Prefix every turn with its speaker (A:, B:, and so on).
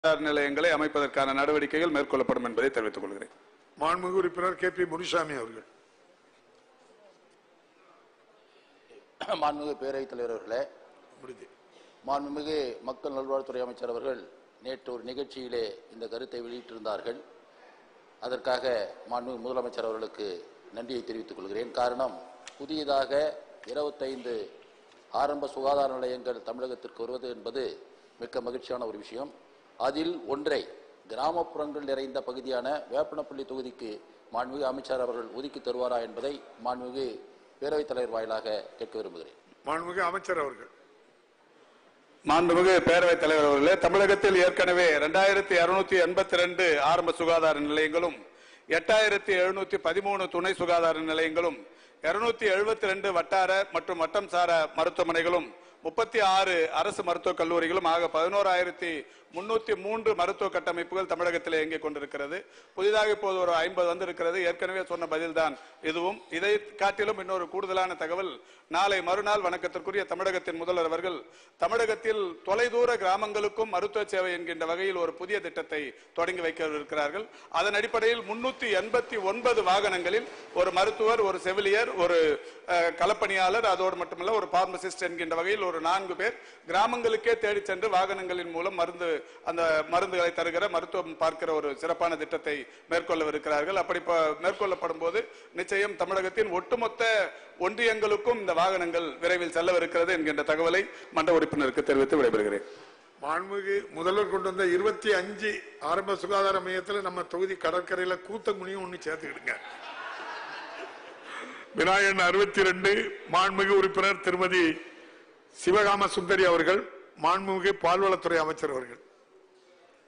A: சுகாதார நிலையங்களை அமைப்பதற்கான நடவடிக்கைகள் மேற்கொள்ளப்படும் என்பதை தெரிவித்துக் கொள்கிறேன்
B: மாண்புமிகு உறுப்பினர் கே பி முனுசாமி அவர்கள்
C: மாண்புமிகு பேரவைத் தலைவர் அவர்களே
B: முடிஞ்சு
C: மாண்புமிகு மக்கள் நல்வாழ்வுத்துறை அமைச்சர் அவர்கள் நேற்று ஒரு நிகழ்ச்சியிலே இந்த கருத்தை வெளியிட்டிருந்தார்கள் அதற்காக மாண்புமிகு முதலமைச்சர் அவர்களுக்கு நன்றியை தெரிவித்துக் கொள்கிறேன் காரணம் புதியதாக இருபத்தைந்து ஆரம்ப சுகாதார நிலையங்கள் தமிழகத்திற்கு வருவது என்பது மிக்க மகிழ்ச்சியான ஒரு விஷயம் அதில் ஒன்றை கிராமப்புறங்கள் நிறைந்த பகுதியான வேப்பனப்பள்ளி தொகுதிக்கு மாண்புமிகு அமைச்சர் அவர்கள் ஒதுக்கி தருவாரா என்பதை மாண்புமிகு பேரவைத் தலைவர் வாயிலாக கேட்க விரும்புகிறேன்
B: மாண்புமிகு அமைச்சர் அவர்கள்
A: மாண்புமிகு பேரவைத் தலைவர் அவர்களே தமிழகத்தில் ஏற்கனவே இரண்டாயிரத்தி இருநூத்தி எண்பத்தி ரெண்டு ஆரம்ப சுகாதார நிலையங்களும் எட்டாயிரத்தி எழுநூத்தி பதிமூணு துணை சுகாதார நிலையங்களும் இருநூத்தி எழுபத்தி ரெண்டு வட்டார மற்றும் வட்டம் சார மருத்துவமனைகளும் முப்பத்தி ஆறு அரசு மருத்துவக் கல்லூரிகளும் ஆக பதினோராயிரத்தி முன்னூத்தி மூன்று மருத்துவ கட்டமைப்புகள் தமிழகத்தில் இயங்கிக் கொண்டிருக்கிறது புதிதாக இப்போது ஒரு ஐம்பது வந்திருக்கிறது ஏற்கனவே சொன்ன பதில்தான் இதுவும் இதை காட்டிலும் இன்னொரு கூடுதலான தகவல் நாளை மறுநாள் வணக்கத்திற்குரிய தமிழகத்தின் முதல்வர் அவர்கள் தமிழகத்தில் தொலைதூர கிராமங்களுக்கும் மருத்துவ சேவை என்கின்ற வகையில் ஒரு புதிய திட்டத்தை தொடங்கி வைக்க இருக்கிறார்கள் அதன் அடிப்படையில் முன்னூத்தி எண்பத்தி ஒன்பது வாகனங்களில் ஒரு மருத்துவர் ஒரு செவிலியர் ஒரு அஹ், களப்பணியாளர் அதோடு மட்டுமல்ல ஒரு பார்மசிஸ்ட் என்கின்ற வகையில் ஒரு நான்கு பேர் கிராமங்களுக்கே தேடி சென்று வாகனங்களின் மூலம் மருந்து அந்த மருந்துகளை தருகிற மருத்துவம் பார்க்கிற ஒரு சிறப்பான திட்டத்தை மேற்கொள்ளவிருக்கிறார்கள் அப்படி ப- மேற்கொள்ளப்படும் போது நிச்சயம் தமிழகத்தின் ஒட்டுமொத்த ஒன்றியங்களுக்கும் இந்த வாகனங்கள் விரைவில் செல்லவிருக்கிறது என்கின்ற தகவலை மன்ற உறுப்பினருக்கு தெரிவித்து விடைபெறுகிறேன்
B: மாண்புமிகு முதல்வர் கொண்டு வந்த இருபத்தி அஞ்சு ஆரம்ப சுகாதார மையத்துல நம்ம தொகுதி கடற்கரையில கூத்தங்குனியும் ஒண்ணு சேர்த்துக்கிடுங்க விநாயகன் அறுபத்தி ரெண்டு மாண்புமிகு உறுப்பினர் திருமதி சிவகாம சுந்தரி அவர்கள் மாண்புமிகு பால்வளத்துறை அமைச்சர் அவர்கள்